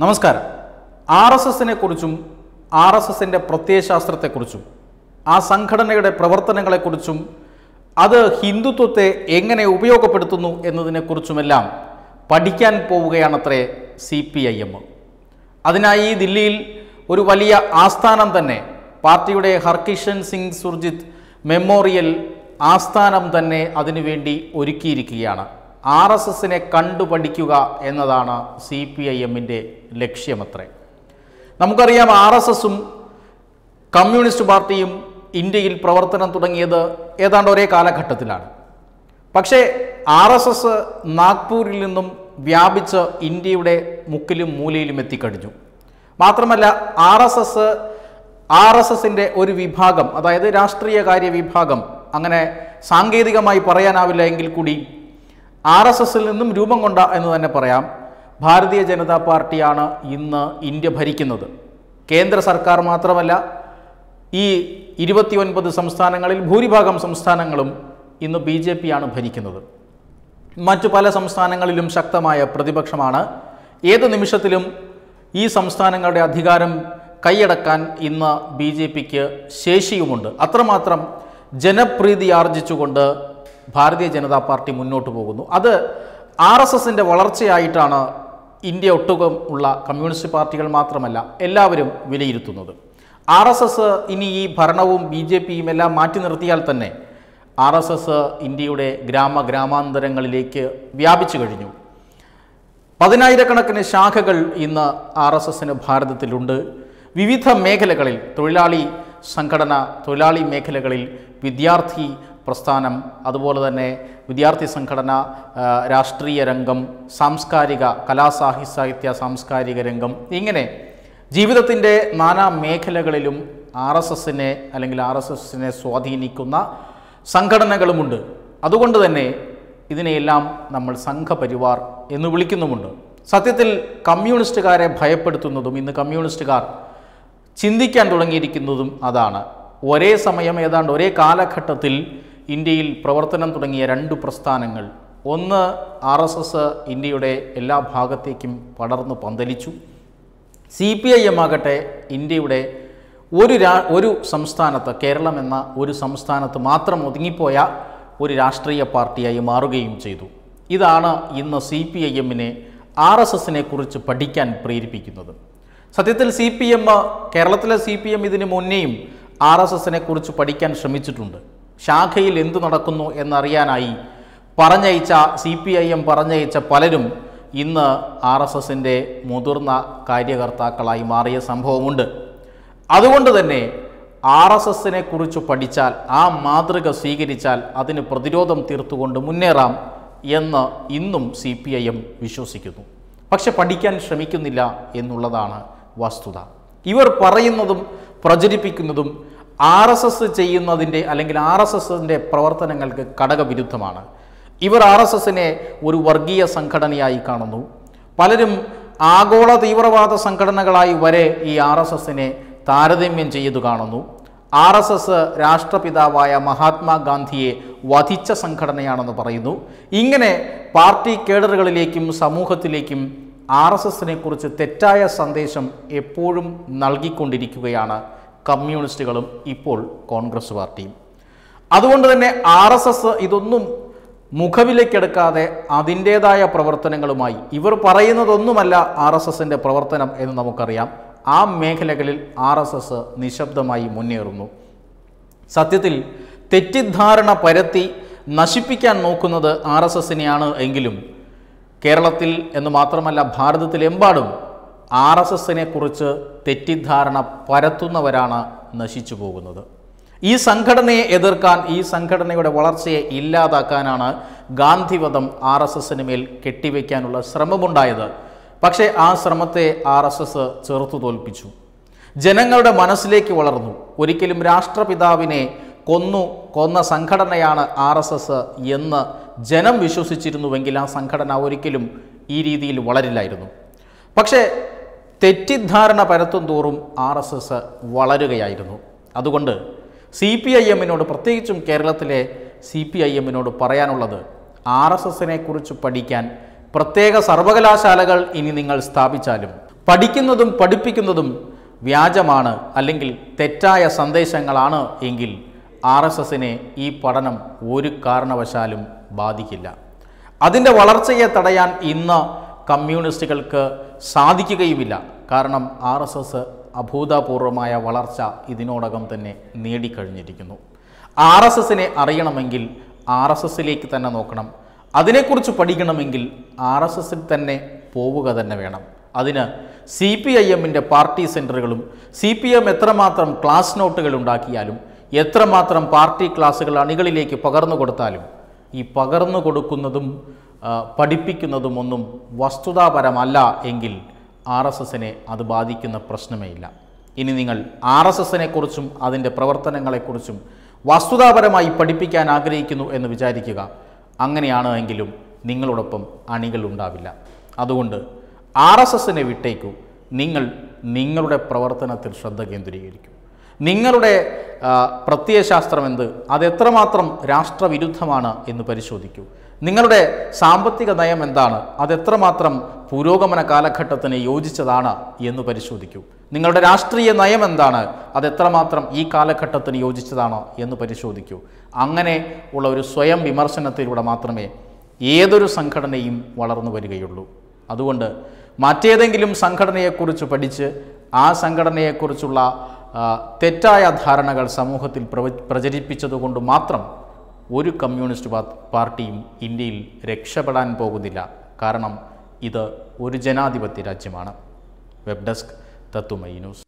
നമസ്കാരം R S എസിനെ കുറിച്ചും ആർ എസ് എസിൻ്റെ പ്രത്യയശാസ്ത്രത്തെക്കുറിച്ചും ആ സംഘടനയുടെ പ്രവർത്തനങ്ങളെക്കുറിച്ചും അത് ഹിന്ദുത്വത്തെ എങ്ങനെ ഉപയോഗപ്പെടുത്തുന്നു എന്നതിനെക്കുറിച്ചുമെല്ലാം പഠിക്കാൻ പോവുകയാണത്രേ സി പി ഐ എം അതിനായി ദില്ലിയിൽ ഒരു വലിയ ആസ്ഥാനം തന്നെ പാർട്ടിയുടെ ഹർകിഷൻ സിംഗ് സുർജിത്ത് മെമ്മോറിയൽ ആസ്ഥാനം തന്നെ അതിനുവേണ്ടി ഒരുക്കിയിരിക്കുകയാണ് ആർ എസ് എസിനെ കണ്ടുപഠിക്കുക എന്നതാണ് സി പി ഐ എമ്മിൻ്റെ ലക്ഷ്യമത്രേ നമുക്കറിയാം ആർ എസ് എസും കമ്മ്യൂണിസ്റ്റ് പാർട്ടിയും ഇന്ത്യയിൽ പ്രവർത്തനം തുടങ്ങിയത് ഏതാണ്ട് ഒരേ കാലഘട്ടത്തിലാണ് പക്ഷേ ആർ എസ് എസ് നാഗ്പൂരിൽ നിന്നും വ്യാപിച്ച് ഇന്ത്യയുടെ മുക്കിലും മൂലയിലും എത്തിക്കഴിഞ്ഞു മാത്രമല്ല R S S R S എസിൻ്റെ ഒരു വിഭാഗം അതായത് രാഷ്ട്രീയ കാര്യ വിഭാഗം അങ്ങനെ സാങ്കേതികമായി പറയാനാവില്ല എങ്കിൽ കൂടി ആർ എസ് എസിൽ നിന്നും രൂപം കൊണ്ട എന്ന് തന്നെ പറയാം ഭാരതീയ ജനതാ പാർട്ടിയാണ് ഇന്ന് ഇന്ത്യ ഭരിക്കുന്നത് കേന്ദ്ര സർക്കാർ മാത്രമല്ല ഈ ഇരുപത്തിയൊൻപത് സംസ്ഥാനങ്ങളിൽ ഭൂരിഭാഗം സംസ്ഥാനങ്ങളും ഇന്ന് ബി ജെ പിയാണ് ഭരിക്കുന്നത് മറ്റു പല സംസ്ഥാനങ്ങളിലും ശക്തമായ പ്രതിപക്ഷമാണ് ഏത് നിമിഷത്തിലും ഈ സംസ്ഥാനങ്ങളുടെ അധികാരം കൈയടക്കാൻ ഇന്ന് ബി ജെ പിക്ക് ശേഷിയുമുണ്ട് അത്രമാത്രം ജനപ്രീതി ആർജിച്ചുകൊണ്ട് ഭാരതീയ ജനതാ പാർട്ടി മുന്നോട്ട് പോകുന്നു അത് ആർ എസ് എസിൻ്റെ വളർച്ചയായിട്ടാണ് ഇന്ത്യ ഒട്ടുകം ഉള്ള കമ്മ്യൂണിസ്റ്റ് പാർട്ടികൾ മാത്രമല്ല എല്ലാവരും വിലയിരുത്തുന്നത് ആർ എസ് എസ് ഇനി ഈ ഭരണവും ബി ജെ പിയും എല്ലാം മാറ്റി നിർത്തിയാൽ തന്നെ ആർ എസ് എസ് ഇന്ത്യയുടെ ഗ്രാമ ഗ്രാമാന്തരങ്ങളിലേക്ക് വ്യാപിച്ചു കഴിഞ്ഞു പതിനായിരക്കണക്കിന് ശാഖകൾ ഇന്ന് ആർ എസ് എസിന് ഭാരതത്തിലുണ്ട് വിവിധ മേഖലകളിൽ തൊഴിലാളി സംഘടന തൊഴിലാളി മേഖലകളിൽ വിദ്യാർത്ഥി പ്രസ്ഥാനം അതുപോലെ തന്നെ വിദ്യാർത്ഥി സംഘടന ആ, രാഷ്ട്രീയ രംഗം സാംസ്കാരിക കലാസാഹി സാഹിത്യ സാംസ്കാരിക രംഗം ഇങ്ങനെ ജീവിതത്തിൻ്റെ നാനാ മേഖലകളിലും ആർ എസ് എസിനെ അല്ലെങ്കിൽ ആർ എസ് എസിനെ സ്വാധീനിക്കുന്ന സംഘടനകളുമുണ്ട് അതുകൊണ്ട് തന്നെ ഇതിനെയെല്ലാം നമ്മൾ സംഘപരിവാർ എന്ന് വിളിക്കുന്നുമുണ്ട് സത്യത്തിൽ കമ്മ്യൂണിസ്റ്റുകാരെ ഭയപ്പെടുത്തുന്നതും ഇന്ന് കമ്മ്യൂണിസ്റ്റുകാർ ചിന്തിക്കാൻ തുടങ്ങിയിരിക്കുന്നതും അതാണ് ഒരേ സമയം ഏതാണ്ട് ഒരേ കാലഘട്ടത്തിൽ ഇന്ത്യയിൽ പ്രവർത്തനം തുടങ്ങിയ രണ്ട് പ്രസ്ഥാനങ്ങൾ ഒന്ന് ആർ എസ് എസ് ഇന്ത്യയുടെ എല്ലാ ഭാഗത്തേക്കും പടർന്നു പന്തലിച്ചു സി പി ഐ എം ആകട്ടെ ഇന്ത്യയുടെ ഒരു രാ ഒരു സംസ്ഥാനത്ത് കേരളം എന്ന ഒരു സംസ്ഥാനത്ത് മാത്രം ഒതുങ്ങിപ്പോയ ഒരു രാഷ്ട്രീയ പാർട്ടിയായി മാറുകയും ചെയ്തു ഇതാണ് ഇന്ന് സി പി ഐ എമ്മിനെ ആർ എസ് എസിനെ കുറിച്ച് പഠിക്കാൻ പ്രേരിപ്പിക്കുന്നത് സത്യത്തിൽ സി പി എം കേരളത്തിലെ സി പി എം ഇതിനു മുന്നേയും ആർ എസ് എസിനെ കുറിച്ച് പഠിക്കാൻ ശ്രമിച്ചിട്ടുണ്ട് ശാഖയിൽ എന്തു നടക്കുന്നു എന്നറിയാനായി പറഞ്ഞയച്ച സി പി ഐ എം പറഞ്ഞയച്ച പലരും ഇന്ന് ആർ എസ് എസിൻ്റെ മുതിർന്ന കാര്യകർത്താക്കളായി മാറിയ സംഭവമുണ്ട് അതുകൊണ്ട് തന്നെ ആർ എസ് എസിനെ കുറിച്ച് പഠിച്ചാൽ ആ മാതൃക സ്വീകരിച്ചാൽ അതിന് പ്രതിരോധം തീർത്തുകൊണ്ട് മുന്നേറാം എന്ന് ഇന്നും സി പി ഐ എം വിശ്വസിക്കുന്നു പക്ഷെ പഠിക്കാൻ ശ്രമിക്കുന്നില്ല എന്നുള്ളതാണ് വസ്തുത ഇവർ പറയുന്നതും പ്രചരിപ്പിക്കുന്നതും ആർ എസ് എസ് ചെയ്യുന്നതിൻ്റെ അല്ലെങ്കിൽ ആർ എസ് എസിൻ്റെ പ്രവർത്തനങ്ങൾക്ക് ഘടകവിരുദ്ധമാണ് ഇവർ ആർ എസ് എസിനെ ഒരു വർഗീയ സംഘടനയായി കാണുന്നു പലരും ആഗോള തീവ്രവാദ സംഘടനകളായി വരെ ഈ ആർ എസ് എസിനെ താരതമ്യം ചെയ്തു കാണുന്നു ആർ എസ് എസ് രാഷ്ട്രപിതാവായ മഹാത്മാഗാന്ധിയെ വധിച്ച സംഘടനയാണെന്ന് പറയുന്നു ഇങ്ങനെ പാർട്ടി കേഡറുകളിലേക്കും സമൂഹത്തിലേക്കും ആർ എസ് എസിനെ കുറിച്ച് തെറ്റായ സന്ദേശം എപ്പോഴും നൽകിക്കൊണ്ടിരിക്കുകയാണ് കമ്മ്യൂണിസ്റ്റുകളും ഇപ്പോൾ കോൺഗ്രസ് പാർട്ടിയും അതുകൊണ്ട് തന്നെ ആർ എസ് എസ് ഇതൊന്നും മുഖവിലേക്കെടുക്കാതെ അതിൻ്റേതായ പ്രവർത്തനങ്ങളുമായി ഇവർ പറയുന്നതൊന്നുമല്ല ആർ എസ് എസിൻ്റെ പ്രവർത്തനം എന്ന് നമുക്കറിയാം ആ മേഖലകളിൽ ആർ എസ് എസ് നിശബ്ദമായി മുന്നേറുന്നു സത്യത്തിൽ തെറ്റിദ്ധാരണ പരത്തി നശിപ്പിക്കാൻ നോക്കുന്നത് ആർ എസ് എസിനെയാണ് എങ്കിലും കേരളത്തിൽ എന്ന് മാത്രമല്ല ഭാരതത്തിലെമ്പാടും ആർ എസ് എസിനെ കുറിച്ച് തെറ്റിദ്ധാരണ പരത്തുന്നവരാണ് നശിച്ചു പോകുന്നത് ഈ സംഘടനയെ എതിർക്കാൻ ഈ സംഘടനയുടെ വളർച്ചയെ ഇല്ലാതാക്കാനാണ് ഗാന്ധിവധം ആർ എസ് എസിന് മേൽ കെട്ടിവെക്കാനുള്ള ശ്രമമുണ്ടായത് പക്ഷേ ആ ശ്രമത്തെ ആർ എസ് എസ് ചെറുത്തു തോൽപ്പിച്ചു ജനങ്ങളുടെ മനസ്സിലേക്ക് വളർന്നു ഒരിക്കലും രാഷ്ട്രപിതാവിനെ കൊന്നു കൊന്ന സംഘടനയാണ് ആർ എസ് എസ് എന്ന് ജനം വിശ്വസിച്ചിരുന്നുവെങ്കിൽ ആ സംഘടന ഒരിക്കലും ഈ രീതിയിൽ വളരില്ലായിരുന്നു പക്ഷേ തെറ്റിദ്ധാരണ പരത്തും തോറും ആർ എസ് എസ് വളരുകയായിരുന്നു അതുകൊണ്ട് സി പി ഐ എമ്മിനോട് പ്രത്യേകിച്ചും കേരളത്തിലെ സി പി ഐ എമ്മിനോട് പറയാനുള്ളത് ആർ എസ് എസിനെ കുറിച്ച് പഠിക്കാൻ പ്രത്യേക സർവകലാശാലകൾ ഇനി നിങ്ങൾ സ്ഥാപിച്ചാലും പഠിക്കുന്നതും പഠിപ്പിക്കുന്നതും വ്യാജമാണ് അല്ലെങ്കിൽ തെറ്റായ സന്ദേശങ്ങളാണ് എങ്കിൽ ആർ എസ് എസിനെ ഈ പഠനം ഒരു കാരണവശാലും ബാധിക്കില്ല അതിൻ്റെ വളർച്ചയെ തടയാൻ ഇന്ന് കമ്മ്യൂണിസ്റ്റുകൾക്ക് സാധിക്കുകയുമില്ല കാരണം ആർ എസ് എസ് അഭൂതപൂർവമായ വളർച്ച ഇതിനോടകം തന്നെ നേടിക്കഴിഞ്ഞിരിക്കുന്നു ആർ എസ് എസിനെ അറിയണമെങ്കിൽ ആർ എസ് എസിലേക്ക് തന്നെ നോക്കണം അതിനെക്കുറിച്ച് പഠിക്കണമെങ്കിൽ ആർ എസ് എസിൽ തന്നെ പോവുക തന്നെ വേണം അതിന് സി പി ഐ എമ്മിൻ്റെ പാർട്ടി സെൻറ്ററുകളും സി പി എം എത്രമാത്രം ക്ലാസ് നോട്ടുകൾ ഉണ്ടാക്കിയാലും എത്രമാത്രം പാർട്ടി ക്ലാസ്സുകൾ അണികളിലേക്ക് പകർന്നു കൊടുത്താലും ഈ പകർന്നു കൊടുക്കുന്നതും ആ, പഠിപ്പിക്കുന്നതും ഒന്നും വസ്തുതാപരമല്ല എങ്കിൽ ആർ എസ് എസിനെ അത് ബാധിക്കുന്ന പ്രശ്നമേ ഇല്ല ഇനി നിങ്ങൾ ആർ എസ് എസിനെ കുറിച്ചും അതിൻ്റെ പ്രവർത്തനങ്ങളെക്കുറിച്ചും വസ്തുതാപരമായി പഠിപ്പിക്കാൻ ആഗ്രഹിക്കുന്നു എന്ന് വിചാരിക്കുക അങ്ങനെയാണ് എങ്കിലും നിങ്ങളോടൊപ്പം അണികൾ ഉണ്ടാവില്ല അതുകൊണ്ട് ആർ എസ് എസിനെ വിട്ടേക്കൂ നിങ്ങൾ നിങ്ങളുടെ പ്രവർത്തനത്തിൽ ശ്രദ്ധ കേന്ദ്രീകരിക്കൂ നിങ്ങളുടെ ആ, പ്രത്യയശാസ്ത്രം എന്ത് അതെത്രമാത്രം രാഷ്ട്രവിരുദ്ധമാണ് എന്ന് പരിശോധിക്കൂ നിങ്ങളുടെ സാമ്പത്തിക നയം എന്താണ് അതെത്രമാത്രം പുരോഗമന കാലഘട്ടത്തിന് യോജിച്ചതാണ് എന്ന് പരിശോധിക്കൂ നിങ്ങളുടെ രാഷ്ട്രീയ നയം എന്താണ് അതെത്രമാത്രം ഈ കാലഘട്ടത്തിന് യോജിച്ചതാണ് എന്ന് പരിശോധിക്കൂ അങ്ങനെ ഉള്ള ഒരു സ്വയം വിമർശനത്തിലൂടെ മാത്രമേ ഏതൊരു സംഘടനയും വളർന്നു വരികയുള്ളൂ അതുകൊണ്ട് മറ്റേതെങ്കിലും സംഘടനയെക്കുറിച്ച് പഠിച്ച് ആ സംഘടനയെക്കുറിച്ചുള്ള ആ, തെറ്റായ ധാരണകൾ സമൂഹത്തിൽ പ്രവ പ്രചരിപ്പിച്ചതുകൊണ്ട് മാത്രം ഒരു കമ്മ്യൂണിസ്റ്റ് പാ- പാർട്ടിയും ഇന്ത്യയിൽ രക്ഷപ്പെടാൻ പോകുന്നില്ല കാരണം ഇത് ഒരു ജനാധിപത്യ രാജ്യമാണ് വെബ് ഡെസ്ക് തത്തുമൈ ന്യൂസ്